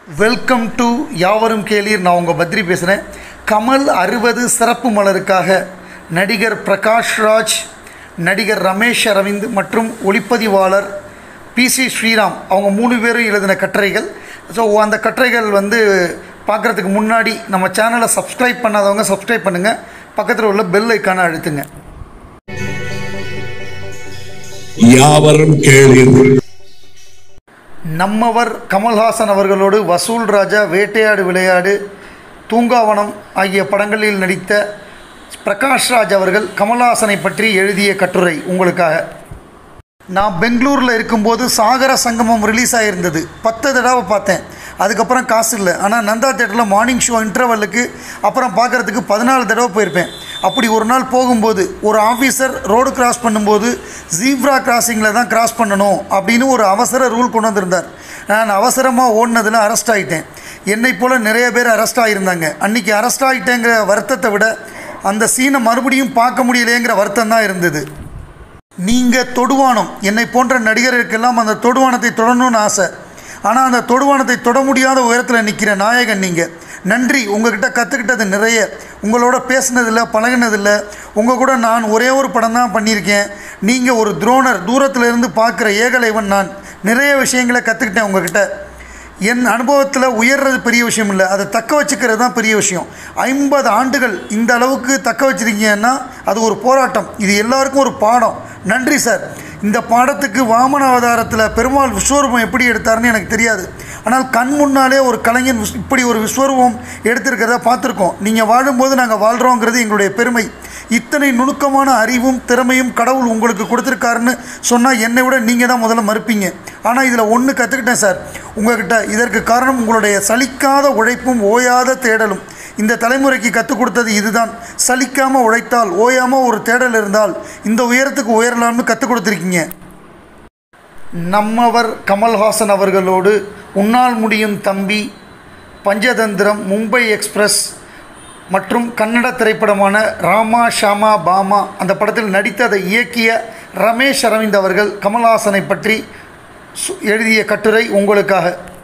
welcome to யாவரும் கேளீர் நான் உங்கள் பத்ரி பேசுகிறேன் கமல் அறுபது சிறப்பு மலருக்காக நடிகர் பிரகாஷ் ராஜ் நடிகர் ரமேஷ் அரவிந்த் மற்றும் ஒளிப்பதிவாளர் பி சி ஸ்ரீராம் அவங்க மூணு பேரும் எழுதின கட்டுரைகள் ஸோ அந்த கட்டுரைகள் வந்து பார்க்குறதுக்கு முன்னாடி நம்ம சேனலை சப்ஸ்கிரைப் பண்ணாதவங்க சப்ஸ்கிரைப் பண்ணுங்கள் பக்கத்தில் உள்ள பெல் ஐக்கானை அழுத்துங்க யாவரும் கேளீர்கள் நம்மவர் கமல்ஹாசன் அவர்களோடு வசூல் ராஜா வேட்டையாடு விளையாடு தூங்காவனம் ஆகிய படங்களில் நடித்த பிரகாஷ் ராஜ் அவர்கள் கமல்ஹாசனை பற்றி எழுதிய கட்டுரை உங்களுக்காக நான் பெங்களூரில் இருக்கும்போது சாகர சங்கமம் ரிலீஸ் ஆகிருந்தது பத்து தடவை பார்த்தேன் அதுக்கப்புறம் காசு இல்லை ஆனால் நந்தா தேட்டரில் மார்னிங் ஷோ இன்டர்வலுக்கு அப்புறம் பார்க்குறதுக்கு பதினாலு தடவை போயிருப்பேன் அப்படி ஒரு நாள் போகும்போது ஒரு ஆஃபீஸர் ரோடு கிராஸ் பண்ணும்போது ஜீப்ரா கிராசிங்கில் தான் கிராஸ் பண்ணணும் அப்படின்னு ஒரு அவசர ரூல் கொண்டு வந்திருந்தார் நான் அவசரமாக ஓடினதில் அரெஸ்ட் ஆகிட்டேன் என்னை போல் நிறைய பேர் அரெஸ்ட் ஆகியிருந்தாங்க அன்றைக்கி அரெஸ்ட் ஆகிட்டேங்கிற வருத்தத்தை விட அந்த சீனை மறுபடியும் பார்க்க முடியலையேங்கிற வருத்தம் தான் இருந்தது நீங்கள் தொடுவானம் என்னை போன்ற நடிகர்களுக்கெல்லாம் அந்த தொடுவானத்தை தொடரணும்னு ஆசை ஆனால் அந்த தொடுவானத்தை தொட முடியாத உயரத்தில் நிற்கிற நாயகன் நீங்கள் நன்றி உங்ககிட்ட கற்றுக்கிட்டது நிறைய உங்களோட பேசினதில்ல பழகினதில்ல உங்கள் கூட நான் ஒரே ஒரு படம் தான் பண்ணியிருக்கேன் நீங்கள் ஒரு துரோணர் தூரத்தில் இருந்து பார்க்குற ஏகலைவன் நான் நிறைய விஷயங்களை கற்றுக்கிட்டேன் உங்ககிட்ட என் அனுபவத்தில் உயர்றது பெரிய விஷயம் இல்லை அதை தக்க வச்சுக்கிறது தான் பெரிய விஷயம் ஐம்பது ஆண்டுகள் இந்த அளவுக்கு தக்க வச்சிருக்கீங்கன்னா அது ஒரு போராட்டம் இது எல்லாருக்கும் ஒரு பாடம் நன்றி சார் இந்த பாடத்துக்கு வாமன அவதாரத்தில் பெருமாள் விஸ்வரூபம் எப்படி எடுத்தாருன்னு எனக்கு தெரியாது ஆனால் கண் முன்னாலே ஒரு கலைஞன் விஸ்- இப்படி ஒரு விஸ்வரூபம் எடுத்திருக்கிறத பார்த்துருக்கோம் நீங்கள் வாழும்போது நாங்கள் வாழ்கிறோங்கிறது எங்களுடைய பெருமை இத்தனை நுணுக்கமான அறிவும் திறமையும் கடவுள் உங்களுக்கு கொடுத்துருக்காருன்னு சொன்னால் என்னை விட நீங்கள் தான் முதல்ல மறுப்பீங்க ஆனால் இதில் ஒன்று கற்றுக்கிட்டேன் சார் உங்ககிட்ட இதற்கு காரணம் உங்களுடைய சலிக்காத உழைப்பும் ஓயாத தேடலும் இந்த தலைமுறைக்கு கற்றுக் கொடுத்தது இதுதான் சலிக்காமல் உழைத்தால் ஓயாமல் ஒரு தேடல் இருந்தால் இந்த உயரத்துக்கு உயரலாம்னு கற்றுக் கொடுத்துருக்கீங்க நம்மவர் கமல்ஹாசன் அவர்களோடு உன்னால் முடியும் தம்பி பஞ்சதந்திரம் மும்பை எக்ஸ்பிரஸ் மற்றும் கன்னட திரைப்படமான ராமா ஷாமா பாமா அந்த படத்தில் நடித்து அதை இயக்கிய ரமேஷ் அரவிந்த் அவர்கள் கமல்ஹாசனை பற்றி சு- எழுதிய கட்டுரை உங்களுக்காக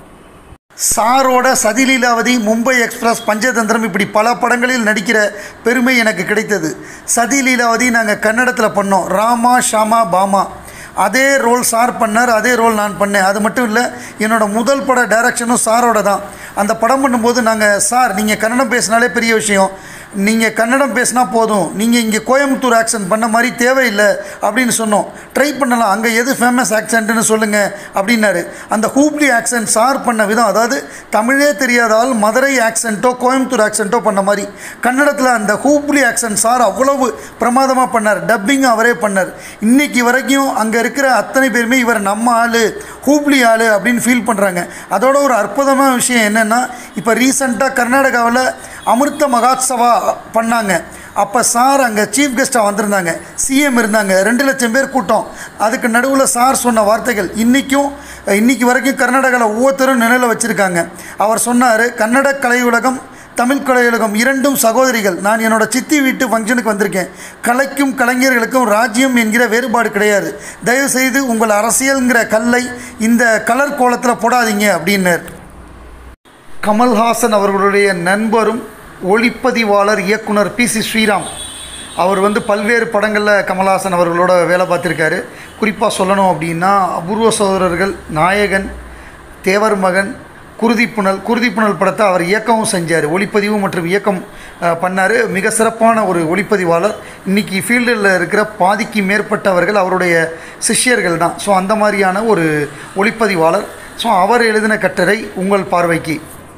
சாரோட சதிலீலாவதி மும்பை எக்ஸ்பிரஸ் பஞ்சதந்திரம் இப்படி பல படங்களில் நடிக்கிற பெருமை எனக்கு கிடைத்தது சதிலீலாவதி நாங்கள் கன்னடத்தில் பண்ணோம் ராமா ஷாமா பாமா அதே ரோல் சார் பண்ணார் அதே ரோல் நான் பண்ணேன் அது மட்டும் இல்லை என்னோட முதல் பட டைரக்ஷனும் சாரோட தான் அந்த படம் பண்ணும்போது நாங்கள் சார் நீங்கள் கன்னடம் பேசினாலே பெரிய விஷயம் நீங்கள் கன்னடம் பேசினா போதும் நீங்கள் இங்கே கோயம்புத்தூர் ஆக்சன்ட் பண்ண மாதிரி தேவையில்லை அப்படின்னு சொன்னோம் ட்ரை பண்ணலாம் அங்கே எது ஃபேமஸ் ஆக்சன்ட்னு சொல்லுங்கள் அப்படின்னாரு அந்த ஹூப்ளி ஆக்சன்ட் சார் பண்ண விதம் அதாவது தமிழே தெரியாத ஆள் மதுரை ஆக்சன்ட்டோ கோயம்புத்தூர் ஆக்சன்ட்டோ பண்ண மாதிரி கன்னடத்தில் அந்த ஹூப்ளி ஆக்சன்ட் சார் அவ்வளவு பிரமாதமாக பண்ணார் டப்பிங் அவரே பண்ணார் இன்னைக்கு வரைக்கும் அங்கே இருக்கிற அத்தனை பேருமே இவர் நம்ம ஆள் ஹூப்ளி ஆள் அப்படின்னு ஃபீல் பண்ணுறாங்க அதோட ஒரு அற்புதமான விஷயம் என்னென்னா இப்போ ரீசண்டாக கர்நாடகாவில் அமிர்த மகாத்சவா பண்ணாங்க அப்போ சார் அங்கே சீஃப் கெஸ்ட்டாக வந்திருந்தாங்க சிஎம் இருந்தாங்க ரெண்டு லட்சம் பேர் கூட்டம் அதுக்கு நடுவில் சார் சொன்ன வார்த்தைகள் இன்றைக்கும் இன்னைக்கு வரைக்கும் கர்நாடகாவில் ஒவ்வொருத்தரும் நினைவில் வச்சுருக்காங்க அவர் சொன்னார் கன்னட கலையுலகம் தமிழ் கலையுலகம் இரண்டும் சகோதரிகள் நான் என்னோட சித்தி வீட்டு ஃபங்க்ஷனுக்கு வந்திருக்கேன் கலைக்கும் கலைஞர்களுக்கும் ராஜ்யம் என்கிற வேறுபாடு கிடையாது தயவுசெய்து உங்கள் அரசியல்ங்கிற கல்லை இந்த கலர் கோலத்தில் போடாதீங்க அப்படின்னார் கமல்ஹாசன் அவர்களுடைய நண்பரும் ஒளிப்பதிவாளர் இயக்குனர் பி சி ஸ்ரீராம் அவர் வந்து பல்வேறு படங்களில் கமல்ஹாசன் அவர்களோட வேலை பார்த்துருக்காரு குறிப்பாக சொல்லணும் அப்படின்னா அபூர்வ சகோதரர்கள் நாயகன் தேவர் மகன் குருதிப்புணல் குருதிப்புணல் படத்தை அவர் இயக்கவும் செஞ்சார் ஒளிப்பதிவு மற்றும் இயக்கம் பண்ணார் மிக சிறப்பான ஒரு ஒளிப்பதிவாளர் இன்றைக்கி ஃபீல்டில் இருக்கிற பாதிக்கு மேற்பட்டவர்கள் அவருடைய சிஷ்யர்கள் தான் ஸோ அந்த மாதிரியான ஒரு ஒளிப்பதிவாளர் ஸோ அவர் எழுதின கட்டுரை உங்கள் பார்வைக்கு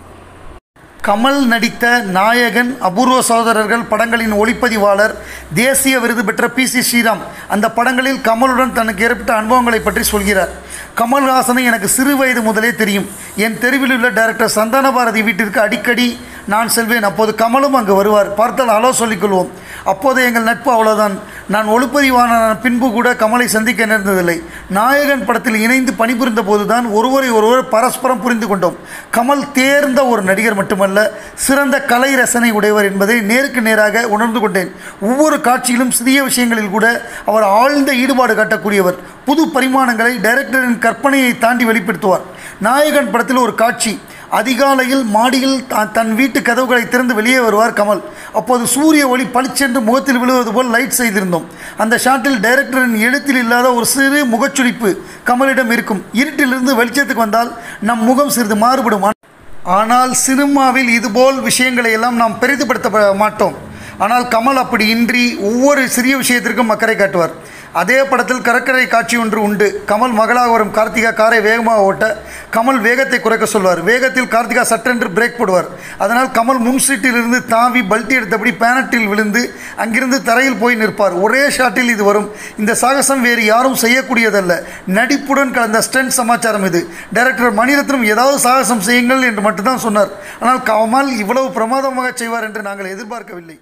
கமல் நடித்த நாயகன் அபூர்வ சகோதரர்கள் படங்களின் ஒளிப்பதிவாளர் தேசிய விருது பெற்ற பி சி ஸ்ரீராம் அந்த படங்களில் கமலுடன் தனக்கு ஏற்பட்ட அனுபவங்களை பற்றி சொல்கிறார் கமல்ஹாசனை எனக்கு சிறு வயது முதலே தெரியும் என் தெருவில் உள்ள டைரக்டர் சந்தான பாரதி வீட்டிற்கு அடிக்கடி நான் செல்வேன் அப்போது கமலும் அங்கு வருவார் பார்த்தால் ஹலோ சொல்லிக்கொள்வோம் அப்போது எங்கள் நட்பு அவ்வளோதான் நான் ஒளிப்பதிவான பின்பு கூட கமலை சந்திக்க நேர்ந்ததில்லை நாயகன் படத்தில் இணைந்து பணிபுரிந்த போதுதான் ஒருவரை ஒருவர் பரஸ்பரம் புரிந்து கொண்டோம் கமல் தேர்ந்த ஒரு நடிகர் மட்டுமல்ல சிறந்த கலை ரசனை உடையவர் என்பதை நேருக்கு நேராக உணர்ந்து கொண்டேன் ஒவ்வொரு காட்சியிலும் சிறிய விஷயங்களில் கூட அவர் ஆழ்ந்த ஈடுபாடு காட்டக்கூடியவர் புது பரிமாணங்களை டைரக்டரின் கற்பனையை தாண்டி வெளிப்படுத்துவார் நாயகன் படத்தில் ஒரு காட்சி அதிகாலையில் மாடியில் த- தன் வீட்டு கதவுகளை திறந்து வெளியே வருவார் கமல் அப்போது சூரிய ஒளி பளிச்சென்று முகத்தில் விழுவது போல் லைட் செய்திருந்தோம் அந்த ஷாட்டில் டைரக்டரின் எழுத்தில் இல்லாத ஒரு சிறு முகச்சுளிப்பு கமலிடம் இருக்கும் இருட்டிலிருந்து வெளிச்சத்துக்கு வந்தால் நம் முகம் சிறிது மாறுபடும் ஆனால் சினிமாவில் இதுபோல் விஷயங்களை எல்லாம் நாம் பெரிதுபடுத்த மாட்டோம் ஆனால் கமல் அப்படி இன்றி ஒவ்வொரு சிறிய விஷயத்திற்கும் அக்கறை காட்டுவார் அதே படத்தில் கடற்கரை காட்சி ஒன்று உண்டு கமல் மகளாக வரும் கார்த்திகா காரை வேகமாக ஓட்ட கமல் வேகத்தை குறைக்க சொல்வார் வேகத்தில் கார்த்திகா சட்டென்று பிரேக் போடுவார் அதனால் கமல் முன் சீட்டிலிருந்து தாவி பல்ட்டி எடுத்தபடி பேனட்டில் விழுந்து அங்கிருந்து தரையில் போய் நிற்பார் ஒரே ஷாட்டில் இது வரும் இந்த சாகசம் வேறு யாரும் செய்யக்கூடியதல்ல நடிப்புடன் கலந்த ஸ்டண்ட் சமாச்சாரம் இது டைரக்டர் மணிரத்னம் ஏதாவது சாகசம் செய்யுங்கள் என்று மட்டும்தான் சொன்னார் ஆனால் கமல் இவ்வளவு பிரமாதமாக செய்வார் என்று நாங்கள் எதிர்பார்க்கவில்லை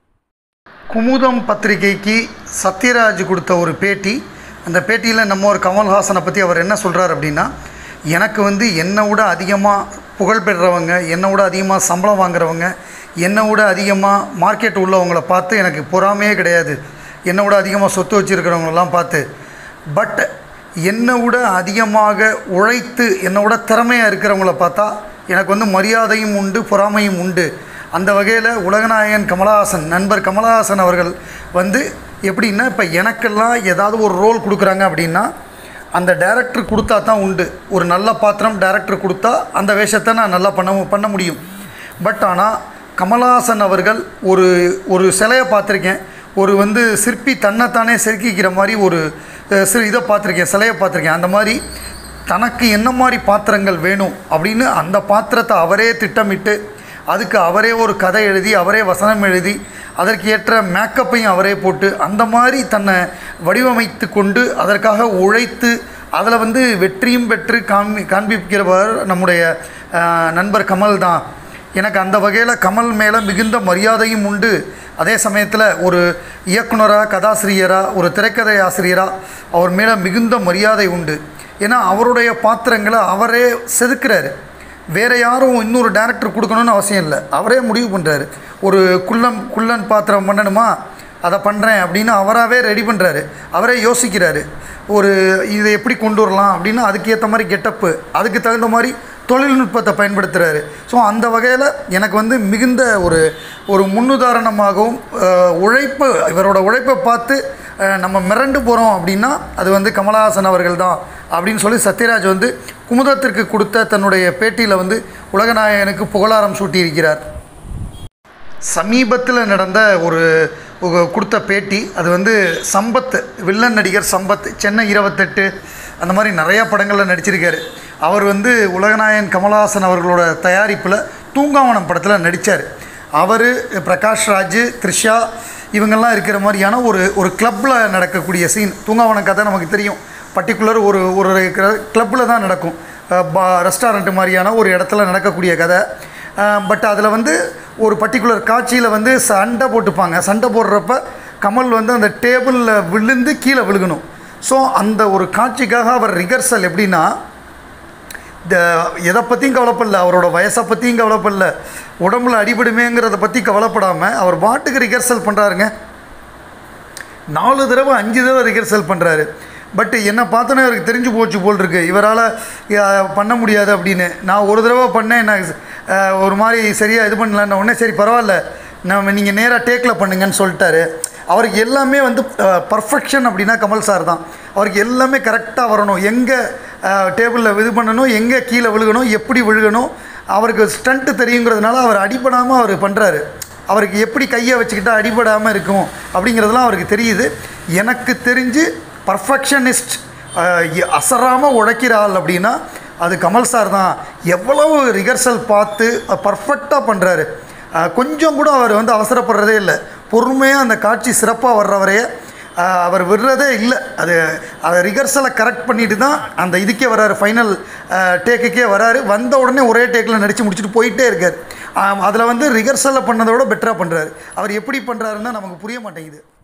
குமுதம் பத்திரிகைக்கு சத்யராஜ் கொடுத்த ஒரு பேட்டி அந்த பேட்டியில் நம்ம ஒரு கமல்ஹாசனை பற்றி அவர் என்ன சொல்கிறார் அப்படின்னா எனக்கு வந்து என்னை விட அதிகமாக புகழ் பெறுறவங்க என்னை விட அதிகமாக சம்பளம் வாங்குறவங்க என்னை விட அதிகமாக மார்க்கெட் உள்ளவங்கள பார்த்து எனக்கு பொறாமையே கிடையாது என்னை விட அதிகமாக சொத்து வச்சுருக்கிறவங்களெல்லாம் பார்த்து பட் என்னை விட அதிகமாக உழைத்து என்னை விட திறமையாக இருக்கிறவங்கள பார்த்தா எனக்கு வந்து மரியாதையும் உண்டு பொறாமையும் உண்டு அந்த வகையில் உலகநாயகன் கமலஹாசன் நண்பர் கமலஹாசன் அவர்கள் வந்து எப்படின்னா இப்போ எனக்கெல்லாம் ஏதாவது ஒரு ரோல் கொடுக்குறாங்க அப்படின்னா அந்த டேரக்டர் கொடுத்தா தான் உண்டு ஒரு நல்ல பாத்திரம் டேரக்டர் கொடுத்தா அந்த வேஷத்தை நான் நல்லா பண்ண பண்ண முடியும் பட் ஆனால் கமலஹாசன் அவர்கள் ஒரு ஒரு சிலையை பார்த்துருக்கேன் ஒரு வந்து சிற்பி தன்னைத்தானே செதுக்கிக்கிற மாதிரி ஒரு அஹ், சிறு இதை பார்த்துருக்கேன் சிலையை பார்த்துருக்கேன் அந்த மாதிரி தனக்கு என்ன மாதிரி பாத்திரங்கள் வேணும் அப்படின்னு அந்த பாத்திரத்தை அவரே திட்டமிட்டு அதுக்கு அவரே ஒரு கதை எழுதி அவரே வசனம் எழுதி அதற்கு ஏற்ற மேக்கப்பையும் அவரே போட்டு அந்த மாதிரி தன்னை வடிவமைத்து கொண்டு அதற்காக உழைத்து அதில் வந்து வெற்றியும் பெற்று காண்பி காண்பிக்கிறவர் நம்முடைய அஹ், நண்பர் கமல் தான் எனக்கு அந்த வகையில் கமல் மேலே மிகுந்த மரியாதையும் உண்டு அதே சமயத்தில் ஒரு இயக்குனராக கதாசிரியராக ஒரு திரைக்கதை ஆசிரியராக அவர் மேலே மிகுந்த மரியாதை உண்டு ஏன்னா அவருடைய பாத்திரங்களை அவரே செதுக்கிறாரு வேறு யாரும் இன்னொரு டேரக்டர் கொடுக்கணும்னு அவசியம் இல்லை அவரே முடிவு பண்ணுறாரு ஒரு குள்ளம் குள்ளன் பாத்திரம் பண்ணணுமா அதை பண்ணுறேன் அப்படின்னு அவராகவே ரெடி பண்ணுறாரு அவரே யோசிக்கிறாரு ஒரு இதை எப்படி கொண்டு வரலாம் அப்படின்னு அதுக்கு ஏற்ற மாதிரி கெட்டப்பு அதுக்கு தகுந்த மாதிரி தொழில்நுட்பத்தை பயன்படுத்துகிறாரு ஸோ அந்த வகையில் எனக்கு வந்து மிகுந்த ஒரு ஒரு முன்னுதாரணமாகவும் அஹ், உழைப்பு இவரோட உழைப்பை பார்த்து அஹ், நம்ம மிரண்டு போகிறோம் அப்படின்னா அது வந்து கமலஹாசன் அவர்கள் தான் அப்படின்னு சொல்லி சத்யராஜ் வந்து குமுதத்திற்கு கொடுத்த தன்னுடைய பேட்டியில் வந்து உலகநாயகனுக்கு புகழாரம் சூட்டியிருக்கிறார் சமீபத்தில் நடந்த ஒரு ஒரு கொடுத்த பேட்டி அது வந்து சம்பத் வில்லன் நடிகர் சம்பத் சென்னை இருபத்தெட்டு அந்த மாதிரி நிறையா படங்களில் நடிச்சிருக்காரு அவர் வந்து உலகநாயகன் கமலஹாசன் அவர்களோட தயாரிப்பில் தூங்காவனம் படத்தில் நடித்தார் அவர் பிரகாஷ் ராஜ் த்ரிஷா இவங்கெல்லாம் இருக்கிற மாதிரியான ஒரு ஒரு கிளப்பில் நடக்கக்கூடிய சீன் தூங்காவனம் கதை நமக்கு தெரியும் பர்டிகுலர் ஒரு ஒரு கிளப்பில் தான் நடக்கும் அஹ் பா ரெஸ்டாரண்ட் மாதிரியான ஒரு இடத்துல நடக்கக்கூடிய கதை பட் அதில் வந்து ஒரு பர்டிகுலர் காட்சியில் வந்து சண்டை போட்டுப்பாங்க சண்டை போடுறப்ப கமல் வந்து அந்த டேபிளில் விழுந்து கீழே விழுகணும் ஸோ அந்த ஒரு காட்சிக்காக அவர் ரிகர்சல் எப்படின்னா இந்த எதை பற்றியும் கவலைப்படல அவரோட வயசை பற்றியும் கவலைப்படல உடம்புல அடிபடுமேங்கிறத பற்றி கவலைப்படாமல் அவர் பாட்டுக்கு ரிகர்சல் பண்ணுறாருங்க நாலு தடவை அஞ்சு தடவை ரிகர்சல் பண்ணுறாரு பட் என்னை பார்த்தோன்னே அவருக்கு தெரிஞ்சு போச்சு போல் இருக்கு இவரால் பண்ண முடியாது அப்படின்னு நான் ஒரு தடவை பண்ணேன் நான் அஹ், ஒரு மாதிரி சரியாக இது பண்ணலான்ன உடனே சரி பரவாயில்ல நம்ம நீங்கள் நேராக டேக்கில் பண்ணுங்கன்னு சொல்லிட்டாரு அவருக்கு எல்லாமே வந்து பர்ஃபெக்ஷன் அப்படின்னா கமல் சார் தான் அவருக்கு எல்லாமே கரெக்டாக வரணும் எங்கே டேபிளில் இது பண்ணணும் எங்கே கீழே விழுகணும் எப்படி விழுகணும் அவருக்கு ஸ்டண்ட்டு தெரியுங்கிறதுனால அவர் அடிபடாமல் அவர் பண்ணுறாரு அவருக்கு எப்படி கையை வச்சுக்கிட்டா அடிபடாமல் இருக்கும் அப்படிங்கிறதுலாம் அவருக்கு தெரியுது எனக்கு தெரிஞ்சு பர்ஃபெக்ஷனிஸ்ட் அசராமல் உழைக்கிற ஆள் அப்படின்னா அது கமல் சார் தான் எவ்வளவு ரிகர்சல் பார்த்து பர்ஃபெக்டாக பண்ணுறாரு கொஞ்சம் கூட அவர் வந்து அவசரப்படுறதே இல்லை பொறுமையாக அந்த காட்சி சிறப்பாக வர்றவரையே ஆஹ் அவர் விடுறதே இல்லை அது அதை ரிகர்சலை கரெக்ட் பண்ணிட்டு தான் அந்த இதுக்கே வராரு ஃபைனல் டேக்குக்கே வராரு வந்த உடனே ஒரே டேக்கில் நடித்து முடிச்சுட்டு போயிட்டே இருக்கார் அதில் வந்து ரிகர்சலை பண்ணதை விட பெட்டராக பண்ணுறாரு அவர் எப்படி பண்ணுறாருன்னு நமக்கு புரிய மாட்டேங்குது